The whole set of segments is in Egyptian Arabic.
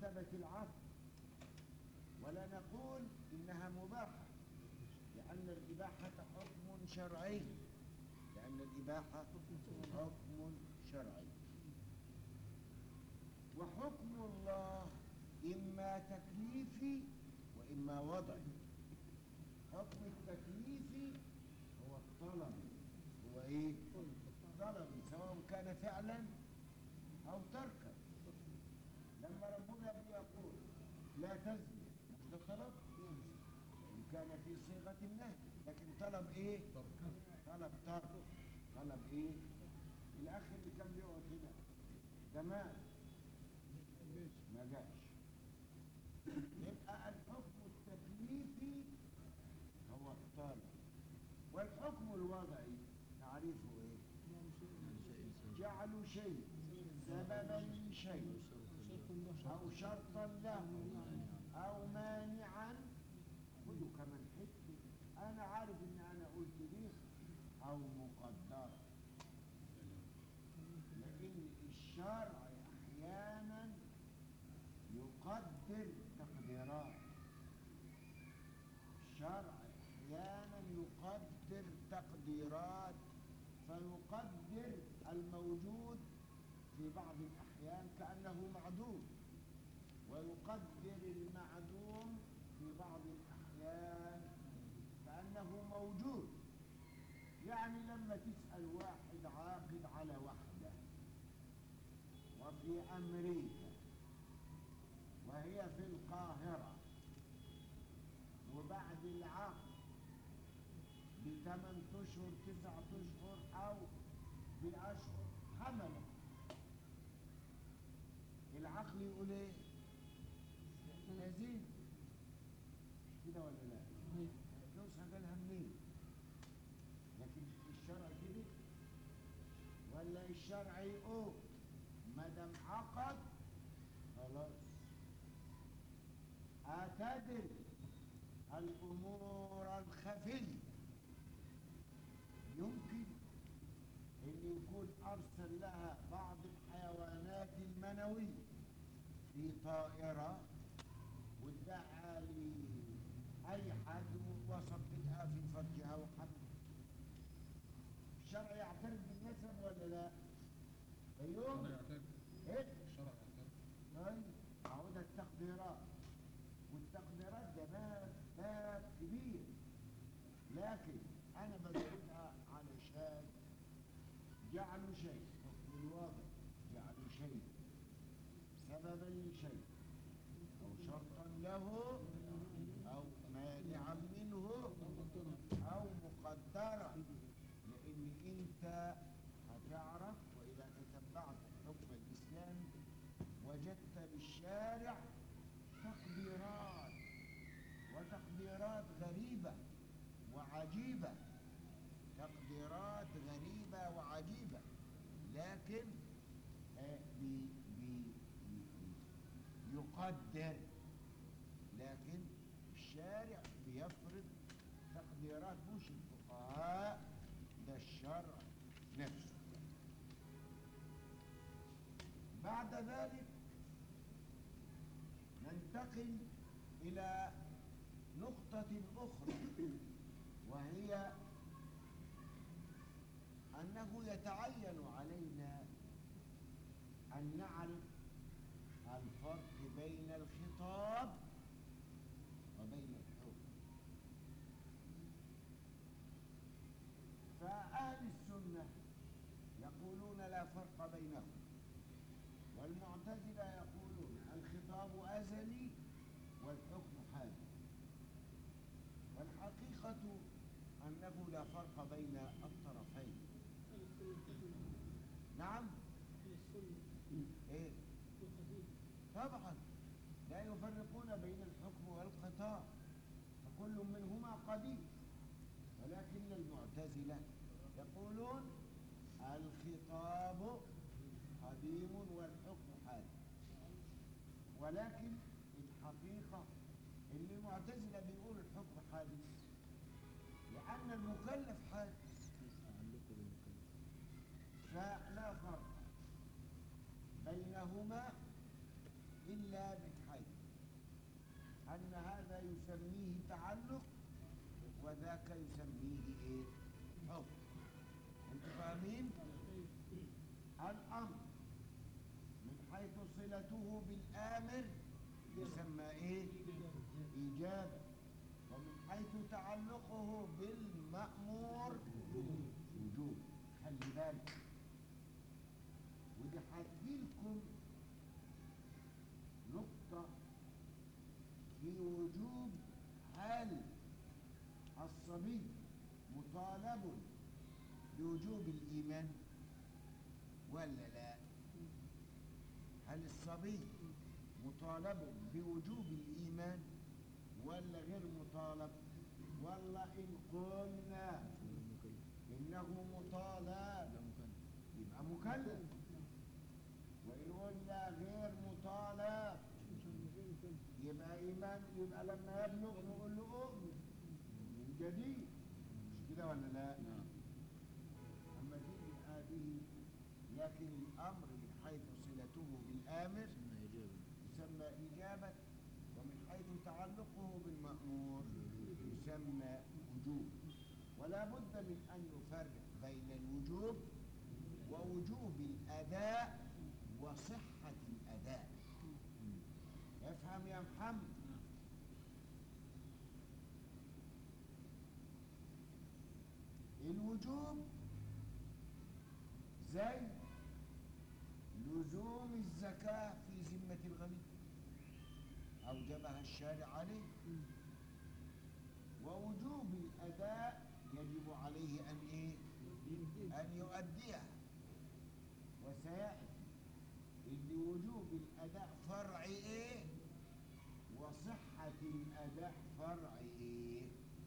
مرتبة العقل ولا نقول إنها مباحة لأن الإباحة حكم شرعي لأن الإباحة حكم شرعي وحكم الله إما تكليفي وإما وضعي حكم التكليفي هو الطلب هو إيه؟ طلب سواء كان فعلا أو تركا لما ربنا بيقول لا تزني مش ده طلب إن كان في صيغة النهي لكن طلب إيه؟ طلب ترك طلب إيه؟ الأخ اللي كان بيقعد هنا زمان ما جاش يبقى الحكم التكليفي هو الطالب والحكم الوضعي تعريفه ايه جعل شيء سببا لشيء او شرطا له او مانعا خذوا كمان حته انا عارف ان انا قلت دي او مقدره لان الشرع احيانا يقدر تقديرات الشرع احيانا يقدر تقديرات فيقدر الموجود في بعض الاحيان كانه معدوم ويقدر المعدوم في بعض الاحيان كانه موجود يعني لما تسال واحد عاقد على وحده وفي امريكا وهي في القاهرة وبعد العقد بثمان أشهر تسعة أشهر أو بأشهر حملت العقل يقول إيه؟ يزيد مش كده ولا لا؟ فلوسها جالها منين؟ لكن الشرع كده ولا الشرع يقول ما دام عقد خلاص اعتدل الامور الخفيه يمكن ان يكون ارسل لها بعض الحيوانات المنويه في طائره وادعى لي اي حد ووصف بها في فرجها وحمل الشرع يعترف بالنسب ولا لا؟ ايوه الشرع يعترف ايه الشرع يعترف طيب عودة التقديرات والتقديرات ده باب باب كبير لكن انا بذكرها علشان جعلوا شيء حكم الواضح جعلوا شيء سببا لشيء او شرطا له او مانعا منه او مقدرا لان انت هتعرف واذا تتبعت الحكم الاسلامي وجدت بالشارع تقديرات وتقديرات غريبة وعجيبة تقديرات غريبة وعجيبة لكن آه، بي بي بي- يقدر لكن الشارع بيفرض تقديرات مش الفقهاء ده الشرع نفسه بعد ذلك ننتقل إلى نقطة أخرى وهي أنه يتعين علينا أن نعرف الفرق بين الخطاب وبين الحكم فأهل السنة يقولون لا فرق بينهم والمعتزلة يقولون الخطاب أزلي والحكم حادث والحقيقة أنه لا فرق بين الطرفين نعم إيه طبعا لا يفرقون بين الحكم والخطاب فكل منهما قديم ولكن المعتزلة يقولون الخطاب قديم والحكم حادث ولكن الحقيقة اللي المعتزلة بيقول الحكم حادث لأن المكلف حادث فلا فرق بينهما إلا أن هذا يسميه تعلق وذاك يسميه إيه؟ حب أنتوا فاهمين؟ الأمر من حيث صلته بالآمر يسمى إيه؟ إيجابا ومن حيث تعلقه بالمأمور وجوب خلي بالك ودي هتجيلكم نقطة في وجوب هل الصبي مطالب بوجوب الإيمان ولا لا هل الصبي مطالب بوجوب الإيمان ولا غير مطالب ولا إن قلنا إنه مطالب يبقى مكلف وإن قلنا غير مطالب يبقى إيمان يبقى لما يبلغ نقول له أؤمن من جديد مش كده ولا لا؟ أما دي هذه لكن الأمر من حيث صلته بالآمر يسمى إجابة ومن حيث تعلقه بالمأمور يسمى وجوب ولا بد من أن نفرق بين الوجوب ووجوب الأداء وصحة الأداء افهم يا محمد الوجوب زي لزوم الزكاة في ذمة الغني أوجبها الشارع عليه ووجوب الأداء يجب عليه أن إيه؟ أن يؤديها وسيأتي إن وجوب الأداء فرع إيه؟ وصحة الأداء فرع إيه؟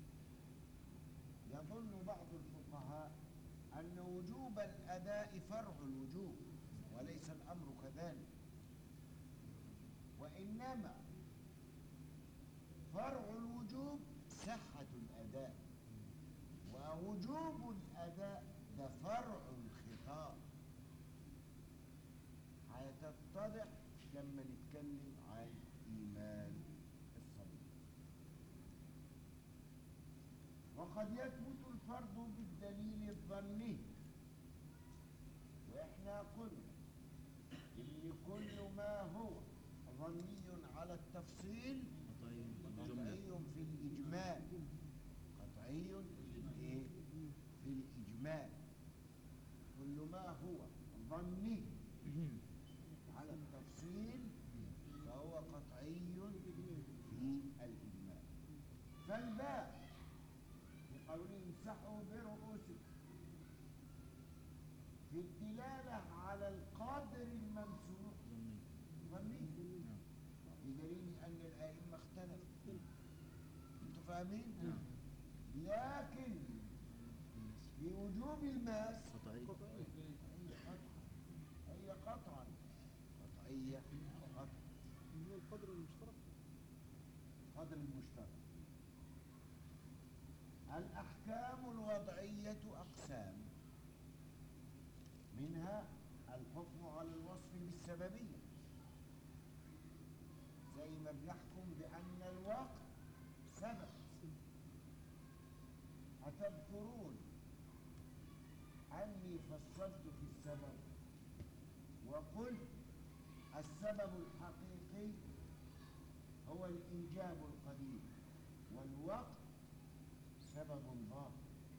يظن بعض الفقهاء أن وجوب الأداء فرع الوجوب وليس الأمر كذلك وإنما فرع الوجوب صحة الأداء ووجوب الأداء ده فرع الخطاب هتتضح لما نتكلم عن إيمان الصليب وقد يثبت الفرض بالدليل الظني واحنا قلنا ان كل ما هو ظني على التفصيل قطعي في الاجمال قطعي في الايه في الاجمال كل ما هو ظني على التفصيل فهو قطعي في الاجمال فالباء بقول امسحوا برؤوسكم في الدلالة على القادر الممسوح ظني بدليل أن الأئمة اختلفوا أنتوا فاهمين؟ لكن في وجوب الماس قطعي هي قطعا قطعية قطع اللي هو القدر المشترك قدر المشترك الأحكام الوضعية أقسام منها الحكم على الوصف بالسببية زي ما بنحكم بأن الوقت سبب أتذكرون أني فصلت في السبب وقلت السبب الحقيقي هو الإيجاب القديم والوقت سبب ظاهر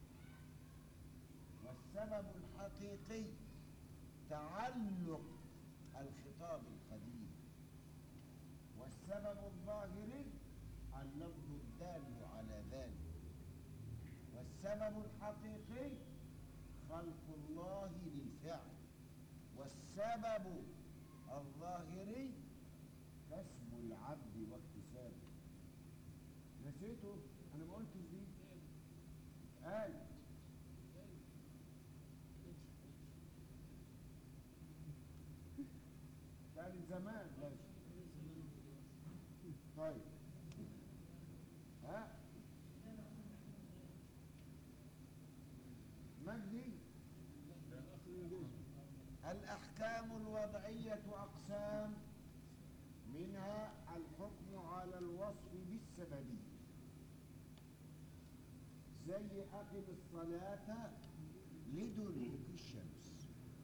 والسبب الحقيقي تعلق الخطاب القديم والسبب الظاهري اللفظ الدال على ذلك والسبب الحقيقي خلق الله للفعل والسبب الظاهري كسب العبد واكتسابه نسيته انا ما قلتش دي قال كان زمان لازم طيب ها مجدي الأحكام الوضعية أقسام منها الحكم على الوصف بالسببية زي أقم الصلاة لدلوك الشمس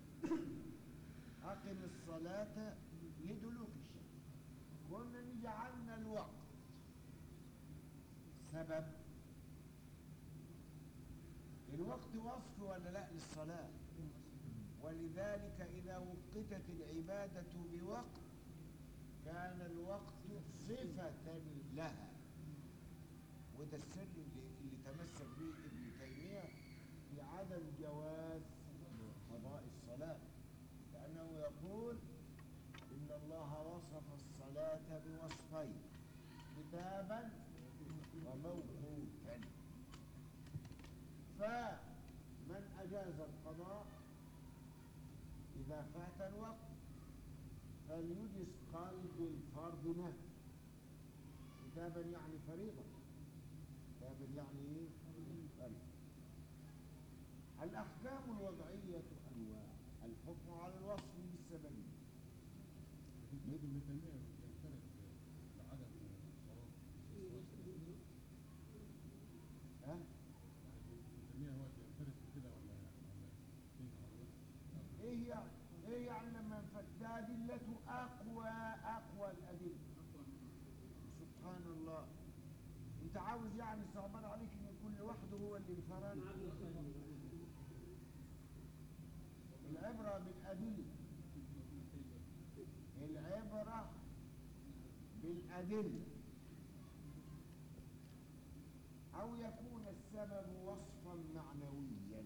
أقم الصلاة لدلوك الشمس كنا جعلنا الوقت سبب الوقت وصف ولا لا للصلاة ولذلك إذا وقتت العبادة بوقت كان الوقت صفة لها وده السر اللي, اللي تمسك به ابن تيمية في عدم جواز قضاء الصلاة لأنه يقول إن الله وصف الصلاة بوصفين كتابا وموقوتا فمن أجاز القضاء إذا فات الوقت فليجز قلب الفرض نفسه كتابا يعني فريضة كتابا يعني ايه؟ فريضة الأحكام الوضعية أنواع الحكم على الوصف بالسببية لكن ابن تيمية يعترف بعدم صواب ها؟ ابن تيمية هو اللي يعترف بكده ولا ولا فين حضرتك؟ ايه يعني ايه يعني لما انفك ده أدلته أقوى أقوى الأدلة سبحان الله أنت عاوز يعني صعبان عليك إن كل واحد هو اللي انفرد العبرة بالأدلة العبرة بالأدلة أو يكون السبب وصفا معنويا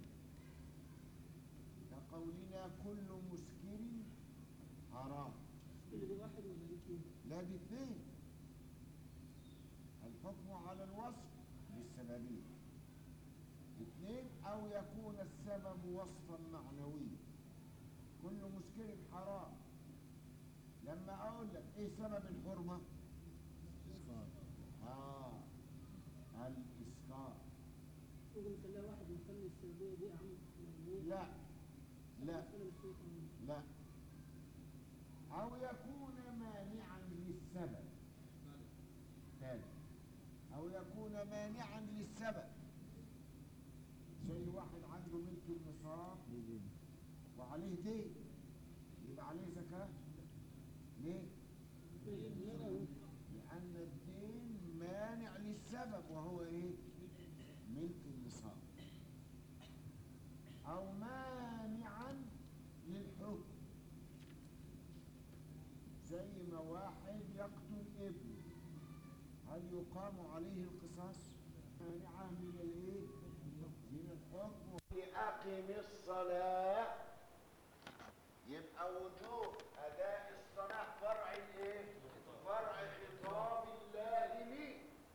كقولنا كل مسكر حرام اللي واحد ولا الاثنين؟ لا دي اثنين الحكم على الوصف بالسببية اثنين أو يكون السبب وصفا معنويا كل مسكر حرام لما أقول لك إيه سبب الحرمة؟ آه الإسكار ممكن نخليها واحد ونخلي السلبية دي أهم من إيه؟ لا لا أنا مش شايف إن- لا أو يكون مانعا للسبب ثالث أو يكون مانعا للسبب زي واحد عنده ملك النصاب وعليه دين يبقى عليه زكاة ليه؟ لأن الدين مانع للسبب وهو إيه؟ ملك النصاب أو مانعا للحكم زي ما واحد يقتل ابنه هل يقام عليه القصاص؟ مانعة من الايه؟ من الحكم لأقم الصلاة يبقى وجوب أداء الصلاة فرع الايه؟ فرع خطاب الله لي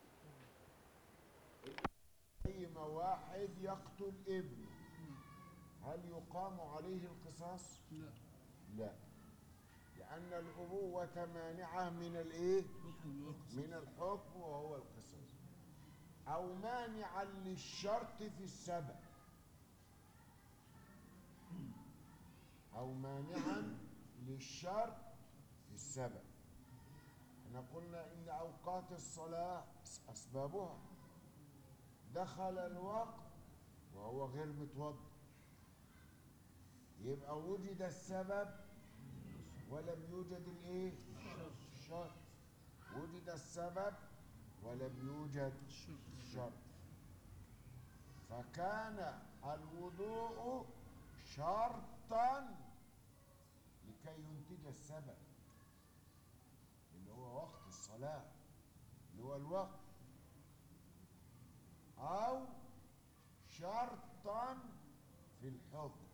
زي ما واحد يقتل ابنه هل يقام عليه القصاص؟ لا لا لأن الأبوة مانعة من الإيه؟ من الحكم وهو القصاص أو مانعا للشرط في السبب أو مانعا للشرط في السبب احنا قلنا إن أوقات الصلاة أسبابها دخل الوقت وهو غير متوضئ يبقى وجد السبب ولم يوجد الايه الشرط وجد السبب ولم يوجد الشرط فكان الوضوء شرطا لكي ينتج السبب اللي هو وقت الصلاة اللي هو الوقت أو شرطا في الحكم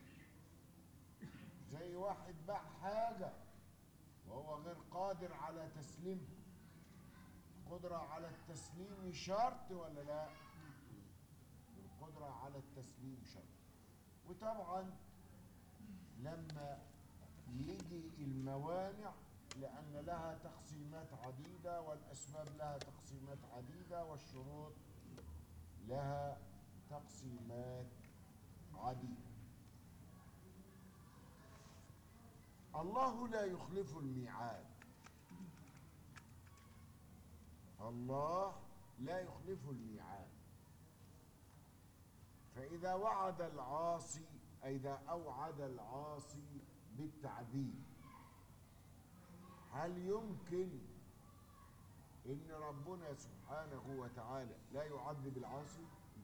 زي واحد باع حاجة وهو غير قادر على تسليمها القدرة على التسليم شرط ولا لا القدرة على التسليم شرط وطبعا لما يجي الموانع لأن لها تقسيمات عديدة والأسباب لها تقسيمات عديدة والشروط لها تقسيمات عديدة الله لا يخلف الميعاد الله لا يخلف الميعاد فإذا وعد العاصي أي إذا أوعد العاصي بالتعذيب هل يمكن إن ربنا سبحانه وتعالى لا يعذب العاصي؟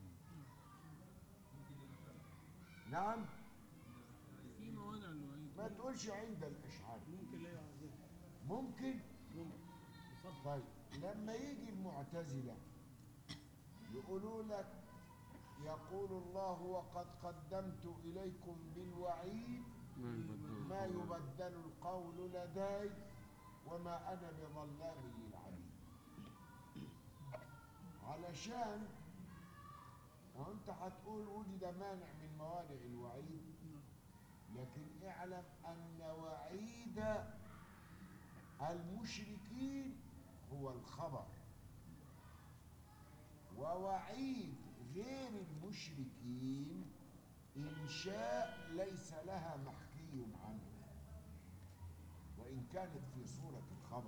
نعم في موانع الوعيد ما تقولش عند الأشعار ممكن لا يعذبه ممكن ممكن اتفضل طيب لما يجي المعتزلة يقولوا لك يقول الله وقد قدمت إليكم بالوعيد ما يبدل القول لدي وما أنا بظلام للعبيد علشان هو أنت هتقول وجد مانع من موانع الوعيد لكن اعلم أن وعيد المشركين هو الخبر ووعيد غير المشركين إنشاء ليس لها محكي عنه وإن كانت في صورة الخبر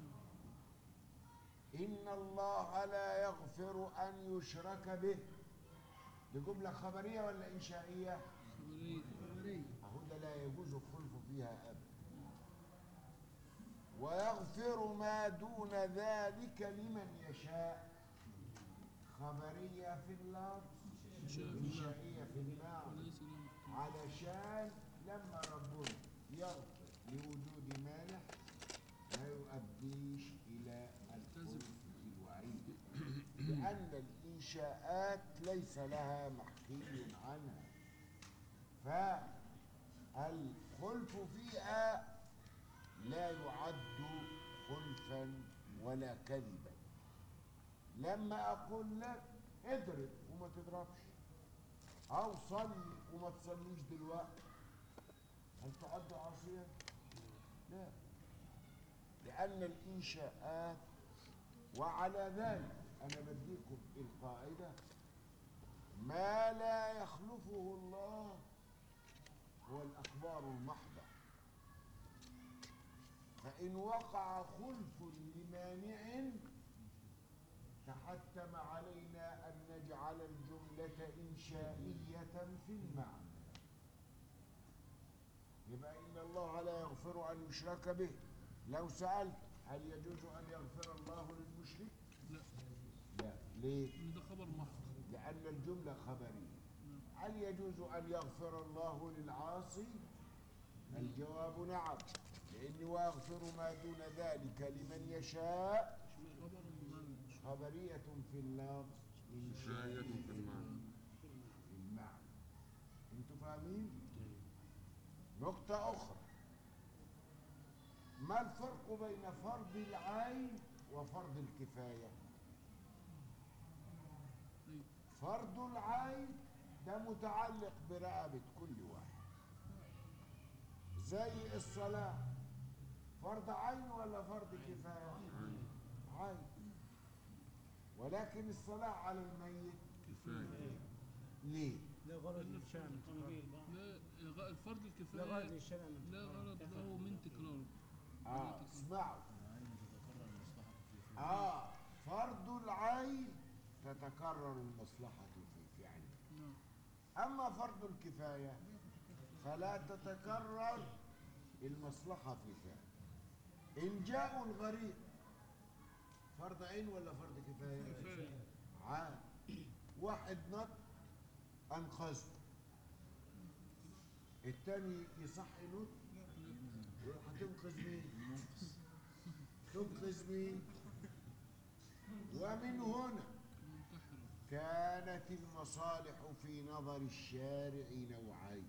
إن الله لا يغفر أن يشرك به دي جملة خبرية ولا إنشائية؟ خبرية أهو ده لا يجوز الخلف فيها أبدا ويغفر ما دون ذلك لمن يشاء خبرية في اللفظ إنشائية في المعنى وليس له محكم علشان لما ربنا يغفر لوجود مانع ما يؤديش إلى الخلف في الوعيد لأن الإنشاءات ليس لها محكي عنها فالخلف فيها لا يعد خلفا ولا كذبا لما أقول لك اضرب وما تضربش أو صلي وما تصليش دلوقتي هل تعد عاصيا؟ لا لأن الإنشاءات وعلى ذلك أنا بديكم القاعدة ما لا يخلفه الله هو الأخبار المحضة فإن وقع خلف لمانع تحتم علينا أن نجعل الجملة إنشائية في المعنى يبقى إن الله لا يغفر أن يشرك به لو سألت هل يجوز أن يغفر الله للمشرك؟ لا لا ليه؟ ان ده خبر محض لأن الجملة خبرية هل يجوز أن يغفر الله للعاصي؟ الجواب نعم لأنه ويغفر ما دون ذلك لمن يشاء خبر ممنع خبرية في اللفظ إنشائية في المعنى في المعنى أنتوا فاهمين؟ نقطة أخرى ما الفرق بين فرض العين وفرض الكفاية؟ أيوة. فرض العين ده متعلق برقبة كل واحد زي الصلاة فرض عين ولا فرض كفاية؟ عين ولكن الصلاة على الميت كفاية ليه؟ لا غرض للشأن لا غ- الفرض لا غرض الكفاية للشأن لا غرض له من تكراره اه اسمعوا اه فرض العين تتكرر المصلحة في فعله نعم أما فرض الكفاية فلا تتكرر المصلحة في فعله إن جاءوا الغريب فرض عين ولا فرض كفاية؟ كفاية عاد واحد نط أنقذه التاني يصحي نط هتنقذ مين؟ تنقذ مين؟ ومن هنا منتحر كانت المصالح في نظر الشارع نوعين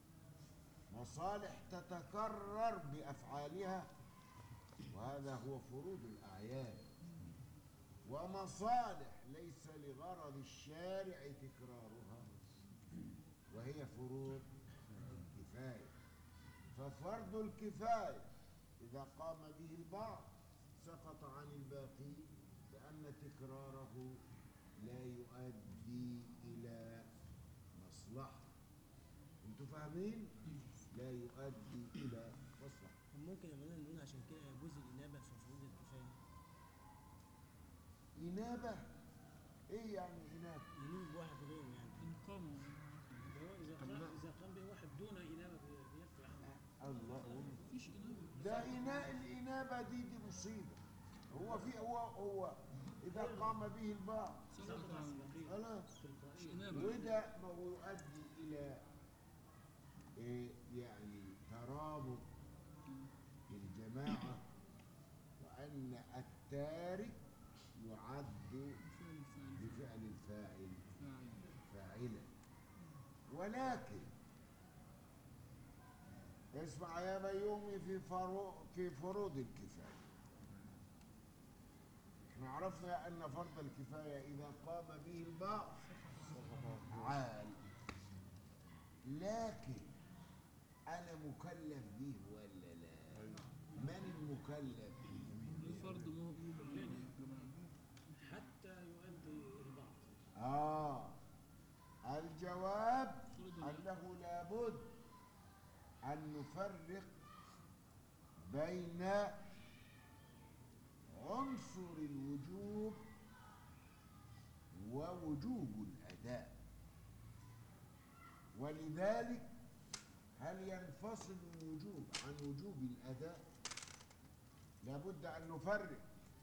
مصالح تتكرر بأفعالها وهذا هو فروض الأعيان ومصالح ليس لغرض الشارع تكرارها وهي فروض الكفاية ففرض الكفاية إذا قام به البعض سقط عن الباقي لأن تكراره لا يؤدي إلى مصلحة أنتوا فاهمين؟ لا يؤدي إلى مصلحة طب ممكن يا مولانا نقول عشان كده يجوز الإنابة في فروض الكفاية إنابة إيه يعني إنابة؟ ينوب واحد غيره يعني إن قاموا ده هو إذا قام إذا قام به واحد دون إنابة بي- بيكفي عنه الله مفيش إنابة ده إناء الإنابة دي دي مصيبة هو في هو هو إذا قام به البعض سقط عن خلاص مش تلقائيا إنابة وده ما هو يؤدي إلى إيه يعني ترابط الجماعة وأن التارك يعد فعل فعل بفعل الفاعل فاعل فاعلا ولكن اسمع يا بيومي في فرو في فروض الكفاية احنا عرفنا أن فرض الكفاية إذا قام به البعض عال لكن أنا مكلف به ولا لا؟ من المكلف به؟ الفرد مو مو يا جماعة حتى يؤدي البعض آه الجواب فرض ال- أنه لابد أن نفرق بين عنصر الوجوب ووجوب الأداء ولذلك هل ينفصل الوجوب عن وجوب الأداء لابد أن نفرق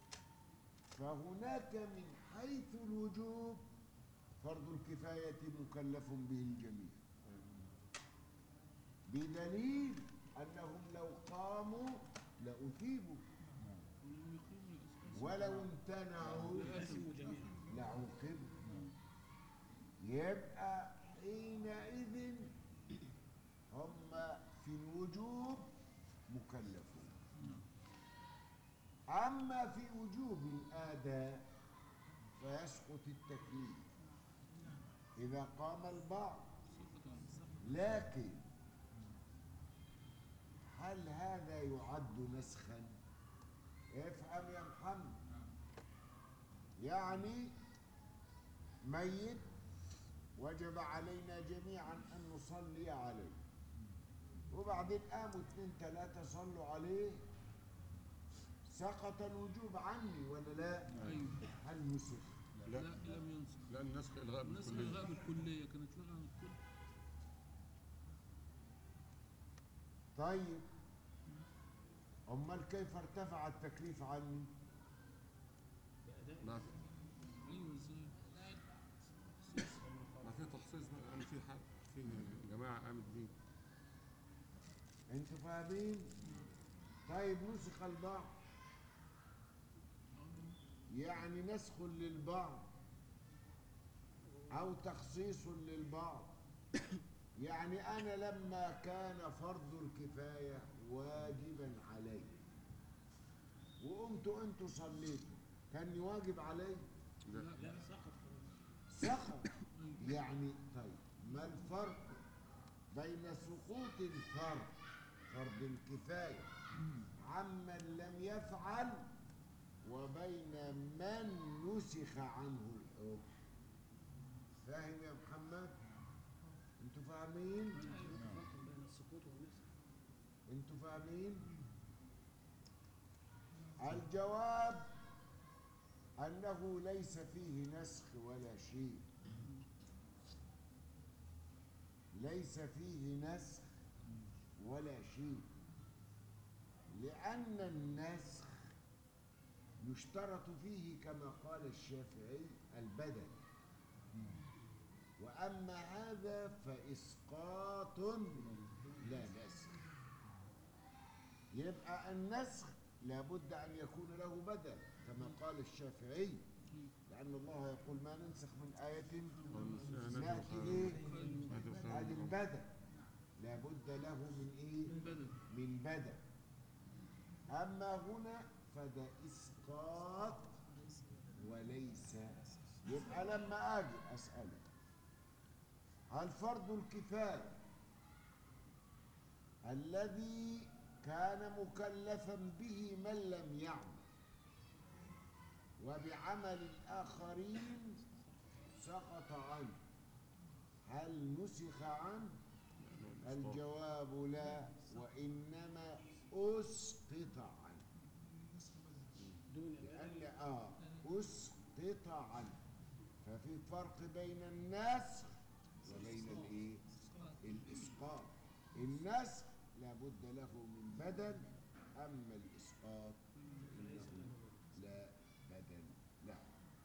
فهناك من حيث الوجوب فرض الكفاية مكلف به الجميع بدليل أنهم لو قاموا لأثيبوا ولم يقيموا الأساس ولو امتنعوا يقسموا جميعا لعوقبوا يبقى حينئذ هم في الوجوب مكلفون أما في وجوب الآداء فيسقط التكليف إذا قام البعض سقط عن لكن هل هذا يعد نسخا افهم يا محمد يعني ميت وجب علينا جميعا ان نصلي عليه وبعدين قاموا اتنين تلاتة صلوا عليه سقط الوجوب عني ولا لا أيوه هل نسخ لا لا لم ينسخ لا النسخ الغاء النسخ بالكلية الغاء بالكلية كانت لغة عن الكل طيب امال كيف ارتفع التكليف عني بأداء ما أيوه إزاي ما في تخصيص بقى يعني في حد في جماعة قامت بيه انتوا فاهمين طيب نسخ البعض يعني نسخ للبعض او تخصيص للبعض يعني انا لما كان فرض الكفايه واجبا علي وقمتوا انتوا صليتوا كان واجب علي لا لا سقط سقط يعني طيب ما الفرق بين سقوط الفرض فرض الكفاية عمن لم يفعل وبين من نسخ عنه الحكم فاهم يا محمد انتوا فاهمين فرق بين السقوط والنسخ انتوا فاهمين الجواب انه ليس فيه نسخ ولا شيء ليس فيه نسخ ولا شيء لان النسخ يشترط فيه كما قال الشافعي البدل واما هذا فاسقاط لا نسخ يبقى النسخ لابد ان يكون له بدل كما قال الشافعي لان الله يقول ما ننسخ من ايه ناتي ايه هذه البدل لابد له من ايه بدل من بدل اما هنا فده اسقاط وليس يبقى لما اجي اسالك هل فرض الكفايه الذي كان مكلفا به من لم يعمل وبعمل الآخرين سقط عنه هل نسخ عنه الجواب لا وإنما أسقط عنه دون الأداء لأن آه أسقط انقطاعا ففي فرق بين النسخ وبين الايه الاسقاط النسخ لابد له من بدل اما الاسقاط فانه لا بدل له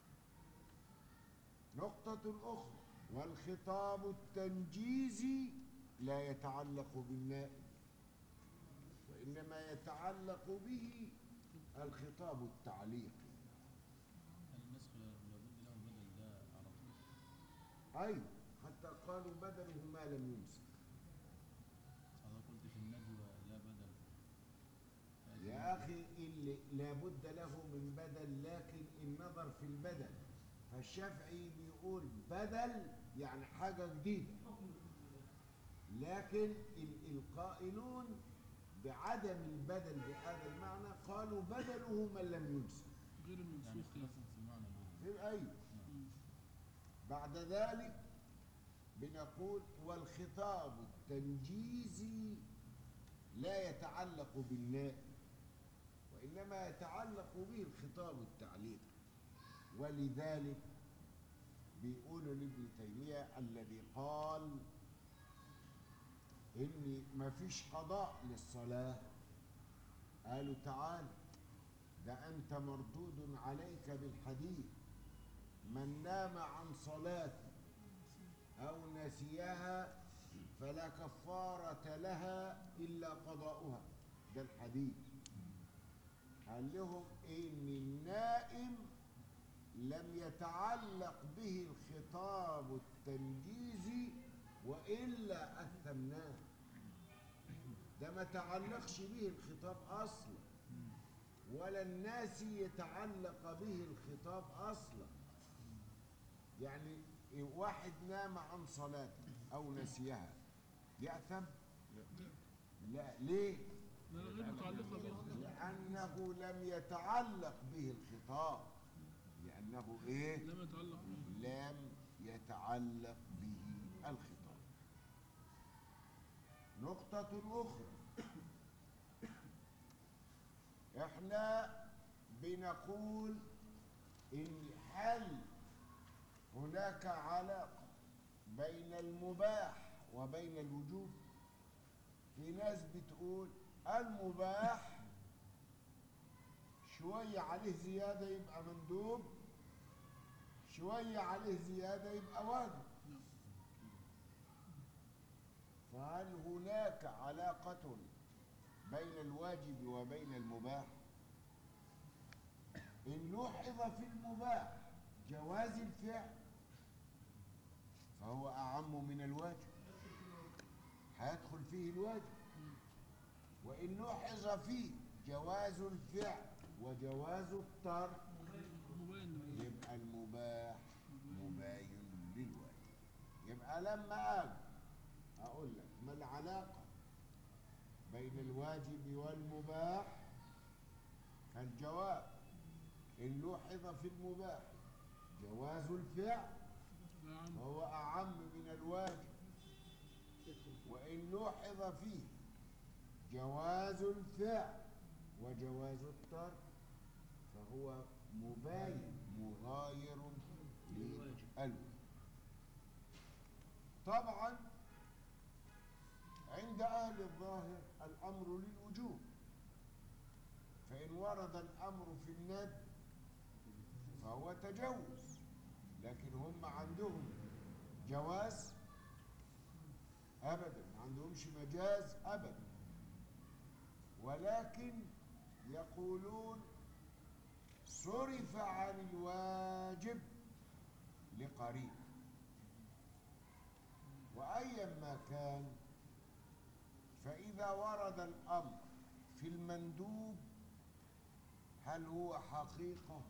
نقطة أخرى والخطاب التنجيزي لا يتعلق بالنائب وإنما يتعلق به الخطاب التعليقي النسخ لابد له بدل ده على طول أي حتى قالوا بدله ما لم يمسك أنا قلت في النجوى لا بدل يا أخي اللي لابد له من بدل لكن النظر في البدل فالشافعي بيقول بدل يعني حاجة جديدة لكن ال- القائلون بعدم البدل بهذا المعنى قالوا بدله من لم يمسك غير يعني المنسوخ اختلاف في معنى البدل في أي بعد ذلك بنقول والخطاب التنجيزي لا يتعلق بالنائب وإنما يتعلق به الخطاب التعليقي ولذلك بيقولوا لابن تيمية الذي قال إن ما فيش قضاء للصلاة قالوا تعال ده أنت مردود عليك بالحديث من نام عن صلاة أو نسيها فلا كفارة لها إلا قضاؤها ده الحديث قال لهم إن النائم لم يتعلق به الخطاب التنجيزي وإلا أثمناه ده ما تعلقش به الخطاب أصلا ولا الناس يتعلق به الخطاب أصلا يعني واحد نام عن صلاة أو نسيها يأثم؟ لا ليه؟ لا غير متعلقة به لأنه لم يتعلق به الخطاب لأنه إيه؟ لم يتعلق به لم يتعلق به الخطاب نقطة أخرى احنا بنقول إن هل هناك علاقة بين المباح وبين الوجوب في ناس بتقول المباح شوية عليه زيادة يبقى مندوب شوية عليه زيادة يبقى واجب فهل هناك علاقة بين الواجب وبين المباح إن لوحظ في المباح جواز الفعل فهو أعم من الواجب هيدخل فيه الواجب وإن لوحظ فيه جواز الفعل وجواز الترك مبين يبقى المباح مباين للواجب يبقى لما اجي اقول لك ما العلاقه بين الواجب والمباح فالجواب ان لوحظ في المباح جواز الفعل لا عم فهو اعم من الواجب وان لوحظ فيه جواز الفعل وجواز الترك فهو مباين مغاير للواجب طبعا عند اهل الظاهر الامر للوجوب فان ورد الامر في الند فهو تجوز لكن هم عندهم جواز ابدا ما عندهمش مجاز ابدا ولكن يقولون صرف عن الواجب لقريب وأيا ما كان فإذا ورد الأمر في المندوب هل هو حقيقة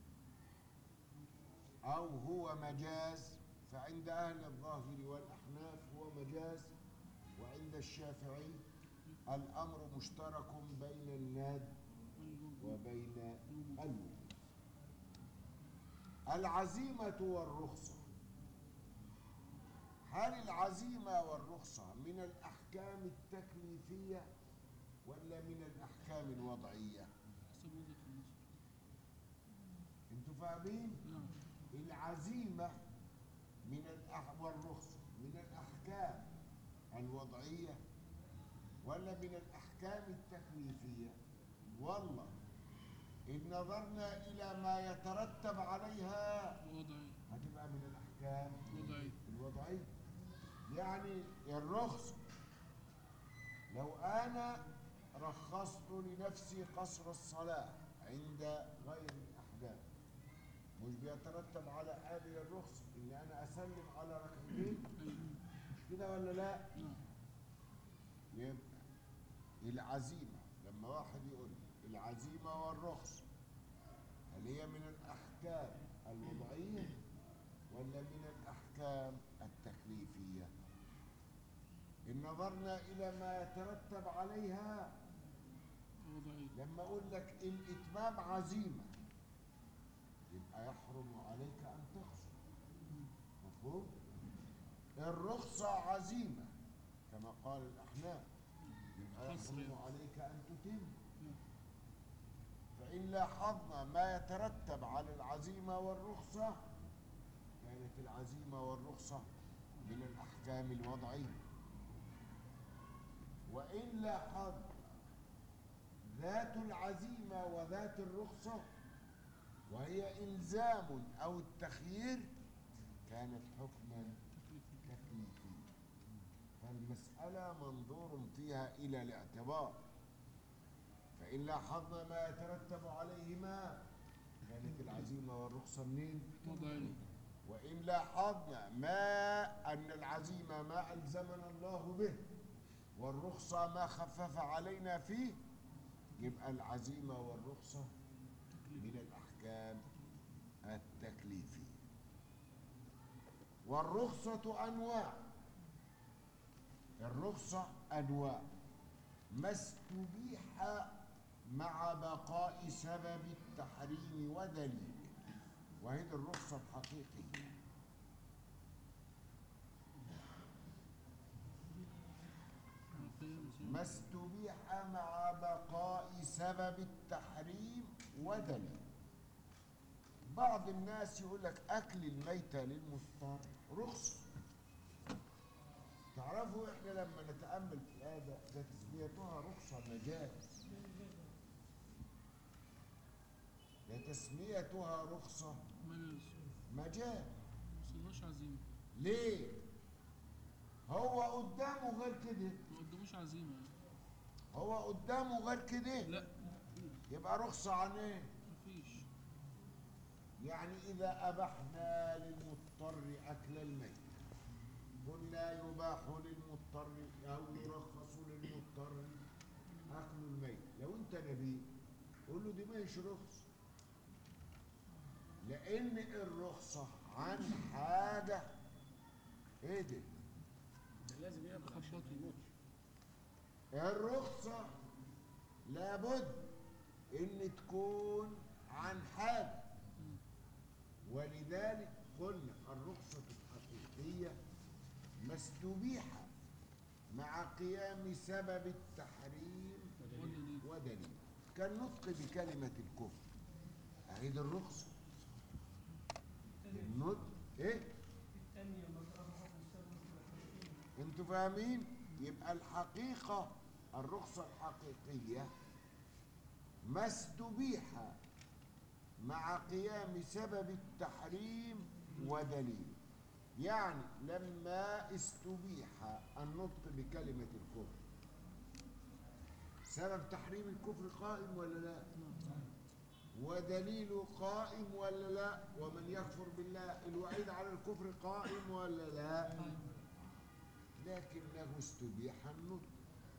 أو هو مجاز فعند أهل الظاهر والأحناف هو مجاز وعند الشافعي الأمر مشترك بين الناد وبين الوجوب العزيمة والرخصة هل العزيمة والرخصة من الأحكام التكليفية ولا من الأحكام الوضعية؟ حسب وجهة النظر انتوا فاهمين؟ نعم العزيمة من الأح... والرخصة من الأحكام الوضعية ولا من الأحكام التكليفية والله إن نظرنا إلى ما يترتب عليها وضعي هتبقى من الأحكام وضعي الوضعية يعني الرخصة لو أنا رخصت لنفسي قصر الصلاة عند غير الأحداث مش بيترتب على هذه الرخصة إن أنا أسلم على ركعتين مش كده ولا لا؟ نعم يبقى العزيمة لما واحد يقول لي العزيمة والرخصة هل هي من الأحكام الوضعية ولا من الأحكام التكليفية إن نظرنا إلى ما يترتب عليها وضعي لما أقول لك الإتمام عزيمة يبقى يحرم عليك أن تقصر مفهوم؟ الرخصة عزيمة كما قال الأحناف يبقى قصر. يحرم عليك أن تتم فإن لاحظنا ما يترتب على العزيمة والرخصة كانت العزيمة والرخصة من الأحكام الوضعية وإن لاحظنا ذات العزيمة وذات الرخصة وهي إلزام أو التخيير كانت حكما تكليفيا فالمسألة منظور فيها إلى الاعتبار فإن لاحظنا ما يترتب عليهما كانت العزيمة والرخصة منين؟ وضعي وإن لاحظنا ما أن العزيمة ما ألزمنا الله به والرخصة ما خفف علينا فيه يبقى العزيمة والرخصة من الأحكام التكليفية والرخصة أنواع الرخصة أنواع ما استبيح مع بقاء سبب التحريم ودليله وهي دي الرخصة الحقيقية ما استبيح مع بقاء سبب التحريم ودليل بعض الناس يقول لك أكل الميتة للمضطر رخصة تعرفوا احنا لما نتأمل في هذا ده تسميتها رخصة مجاز ده تسميتها رخصة مجاز مجاز مصلهاش عزيمة ليه؟ هو قدامه غير كده ما قداموش عزيمة يعني. هو قدامه غير كده لا يبقى رخصة عن ايه؟ مفيش يعني إذا أبحنا للمضطر أكل الميت قلنا يباح للمضطر أو يرخص للمضطر أكل الميت لو أنت نبي قول له دي مش رخصة لأن الرخصة عن حاجة إيه ده؟ ده لازم ياكل عشان ما خبطه. يموتش الرخصة لابد ان تكون عن حاجة ولذلك قلنا الرخصة الحقيقية ما استبيح مع قيام سبب التحريم ودليل ودليل كالنطق بكلمة الكفر أعيد الرخصة النطق إيه؟ انتوا فاهمين يبقى الحقيقة الرخصة الحقيقية ما استبيح مع قيام سبب التحريم ودليل يعني لما استبيح النطق بكلمة الكفر سبب تحريم الكفر قائم ولا لا ودليله قائم ولا لا ومن يكفر بالله الوعيد على الكفر قائم ولا لا لكنه استبيح النطق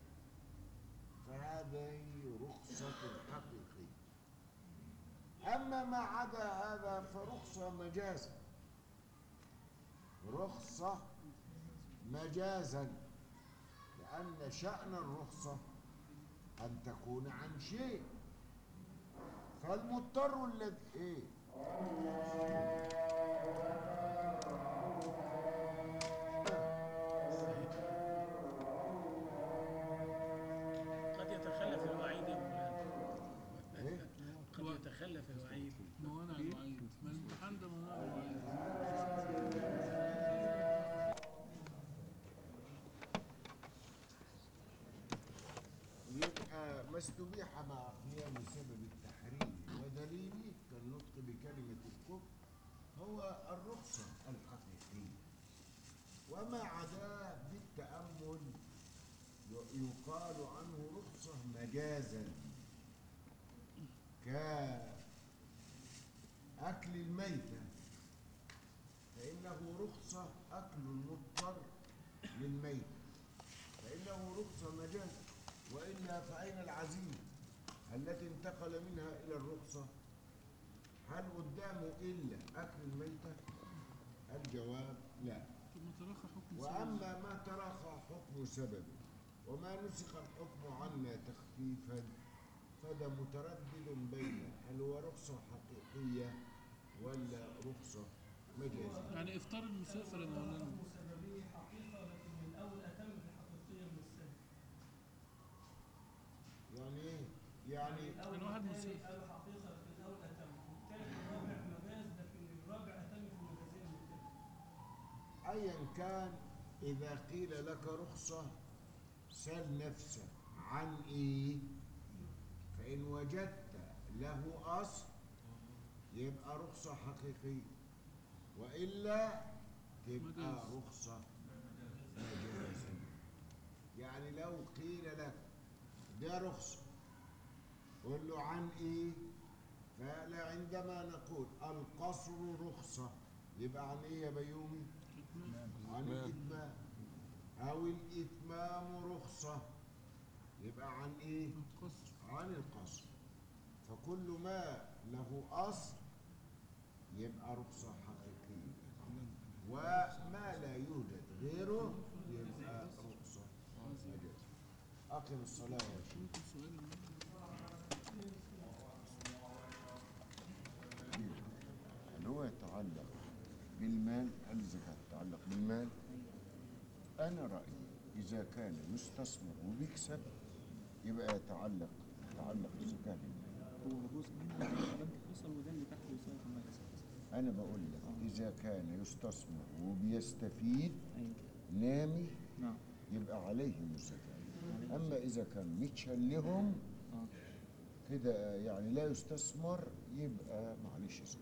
فهذه رخصة حقيقية أما ما عدا هذا فرخصة مجازا رخصة مجازا لأن شأن الرخصة أن تكون عن شيء فالمضطر الذي إيه قد يتخلف الوعيد يا مولانا إيه قد يتخلف الوعيد موانع الوعيد ما الامتحان ده موانع الوعيد فاستبيح مع قيام سبب التحريم ودليله كالنطق بكلمة الكفر هو الرخصة الحقيقية وما عداه بالتأمل ي- يقال عنه رخصة مجازا كأكل الميتة فإنه رخصة أكل المضطر للميتة فإنه رخصة مجازا وإلا فأين العزيمة التي انتقل منها إلى الرخصة هل قدامه إلا أكل الميتة الجواب لا طب ما تراخى حكم سبب. وأما ما تراخى حكم سبب وما نسخ الحكم عنا تخفيفا فده متردد بين هل هو رخصة حقيقية ولا رخصة مجازية يعني افطار المسافر يا مولانا حكم سببيه حقيقة لكن من الأول أتم في الحقيقية من الثاني. يعني إيه؟ يعني الأول كان واحد والثاني مسافر. قالوا حقيقة لكن الأول أتم. والثالث الرابع مجاز لكن الرابع أتم في المجازين من الثاني. أيا كان إذا قيل لك رخصة سل نفسك عن إيه فإن وجدت له أصل يبقى رخصة حقيقية وإلا تبقى مجاز. رخصة مجازية يعني لو قيل لك ده رخصة قل له عن إيه فلا عندما نقول القصر رخصة يبقى عن إيه يا بيومي عن الإتمام أو الإتمام رخصة يبقى عن إيه؟ القصر عن القصر فكل ما له أصل يبقى رخصة حقيقية وما لا يوجد غيره يبقى رخصة مجازية أقم الصلاة يا شيخ ممكن سؤال يا مولانا؟ اللي هو يتعلق بالمال الزكاة تتعلق بالمال أنا رأيي إذا كان يستثمر وبيكسب يبقى يتعلق يتعلق الزكاة بالمال هو جزء منه علامة الفصل وده اللي تحته يساوي المجلس أنا بقول لك إذا كان يستثمر وبيستفيد أيوة نامي نعم يبقى عليهم الزكاة أما إذا كان متشلهم اه كده يعني لا يستثمر يبقى معلش زكاة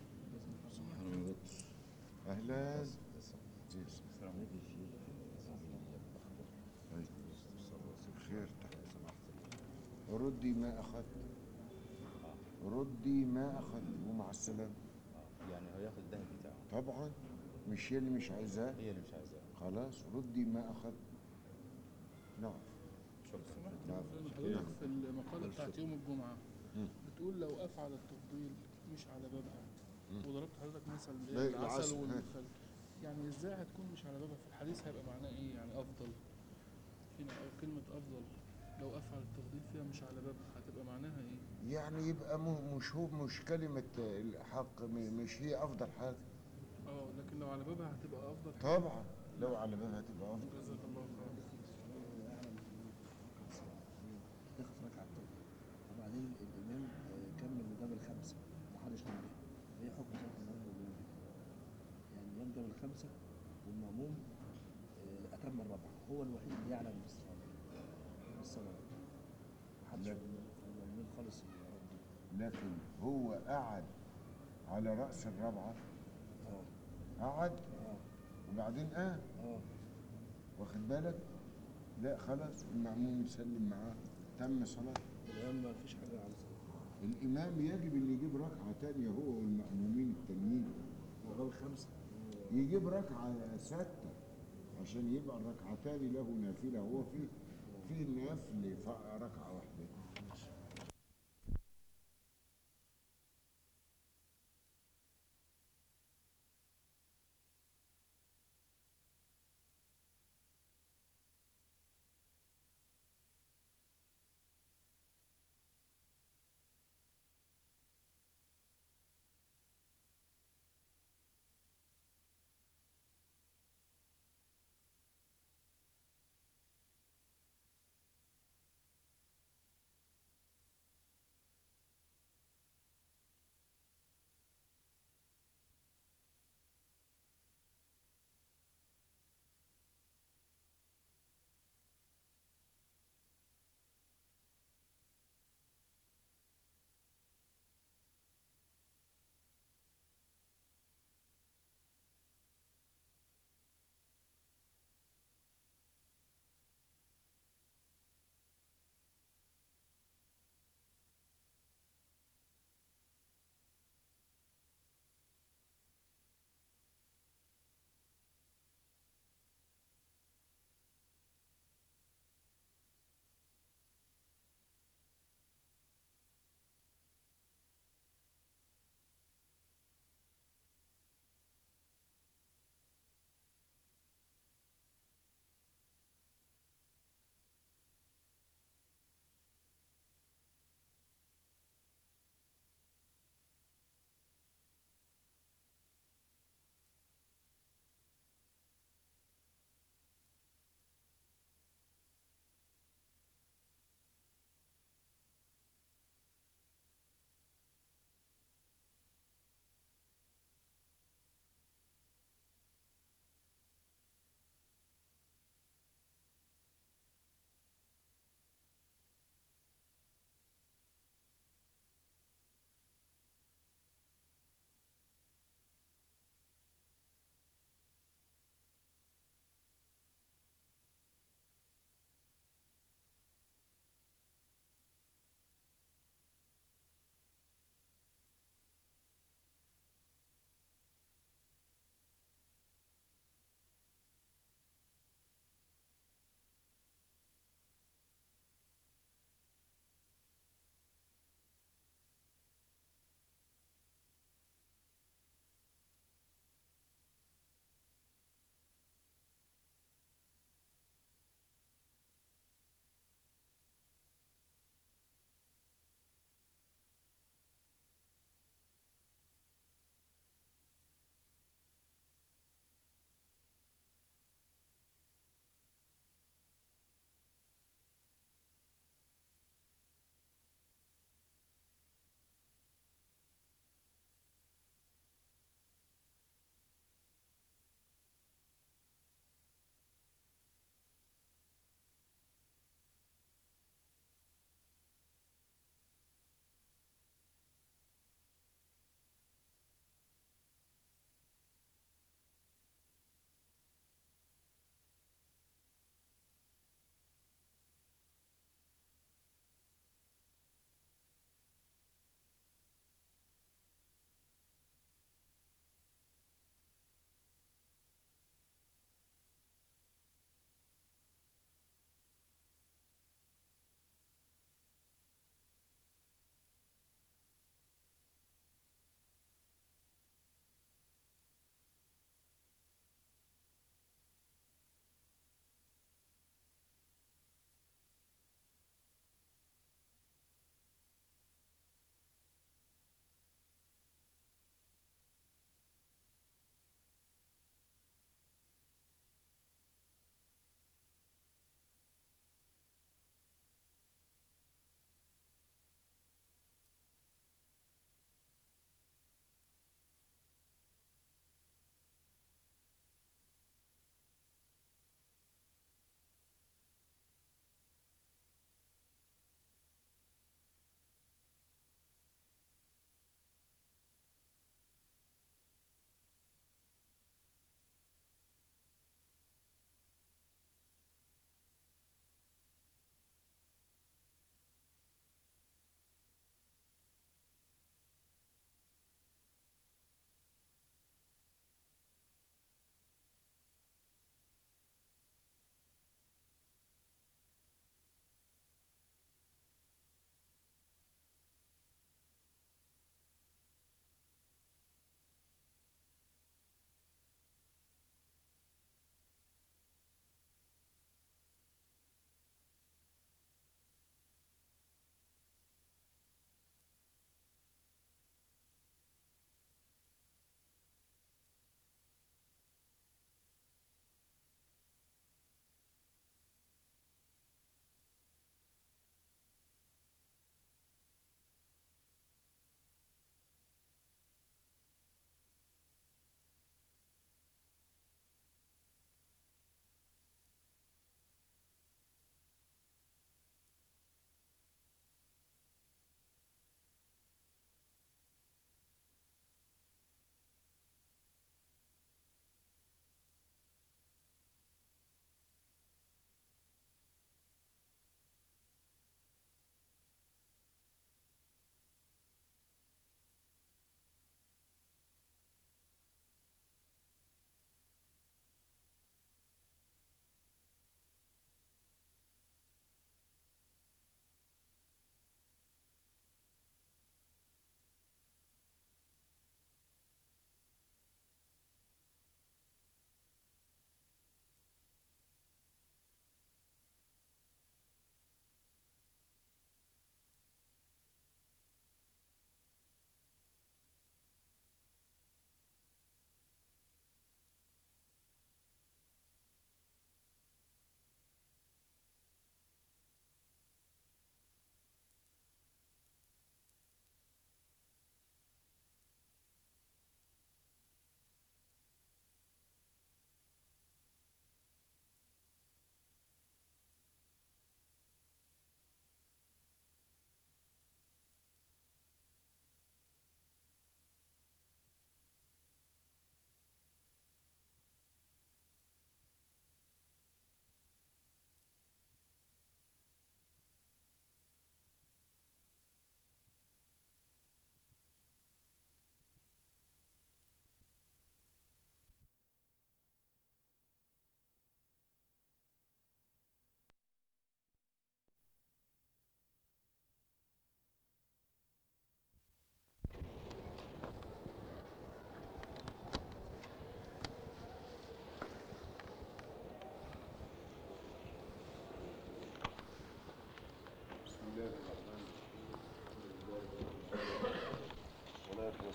أهلا زين. طيب. خير تحت ردي ما أخذت ردي ما أخذت ومع السلامة يعني هو ياخد الذهب بتاعه طبعا مش هي اللي مش عايزاه هي اللي مش عايزاه خلاص ردي ما أخذت نعم شكرا نعم حضرتك في المقالة بتاعت يوم الجمعة مم. بتقول لو أفعل التفضيل مش على بابها مم. وضربت حضرتك مثل لا، إيه؟ العسل، العسل ها. والمخل يعني ازاي هتكون مش على بابها في الحديث هيبقى معناه ايه يعني أفضل هنا أو كلمة أفضل لو أفعل التفضيل فيها مش على بابها هتبقى معناها ايه؟ يعني يبقى مو- مش هو مش كلمة الحق م- مش هي أفضل حاجة اه لكن لو على بابها هتبقى أفضل طبعا لو على بابها تبقى أفضل جزاك الله خير ياخد ركعتين وبعدين الإمام آه، كمل وجاب الخمسة ما حدش نام ايه حكم صلاة المأموم والإمام يعني الإمام جاب الخمسة والمأموم آه، أتم الرابعة هو الوحيد اللي يعلم بالصلاة بالصلاة محدش لا. من المأمومين خالص يرد لكن هو قعد على رأس الرابعة اه قعد اه وبعدين قام اه واخد بالك لا خلاص المأموم يسلم معاه تم صلاة الإمام ما فيش حاجة على صلاة الإمام يجب إن يجيب ركعة تانية هو والمأمومين التانيين هو جاب الخمسة يجيب ركعة ستة عشان يبقى الركعتان له نافلة هو في في نفل ف- ركعة واحدة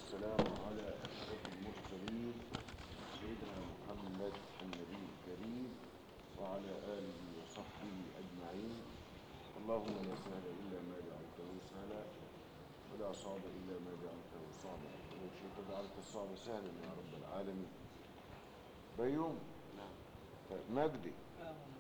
والسلام على أشرف المرسلين سيدنا محمد النبي الكريم وعلى آله وصحبه أجمعين اللهم لا سهل إلا ما جعلته سهلا ولا صعب إلا ما جعلته صعبا يا شيخ جعلت الصعب سهلا يا رب العالمين بيوم طيب مجدي آه والله.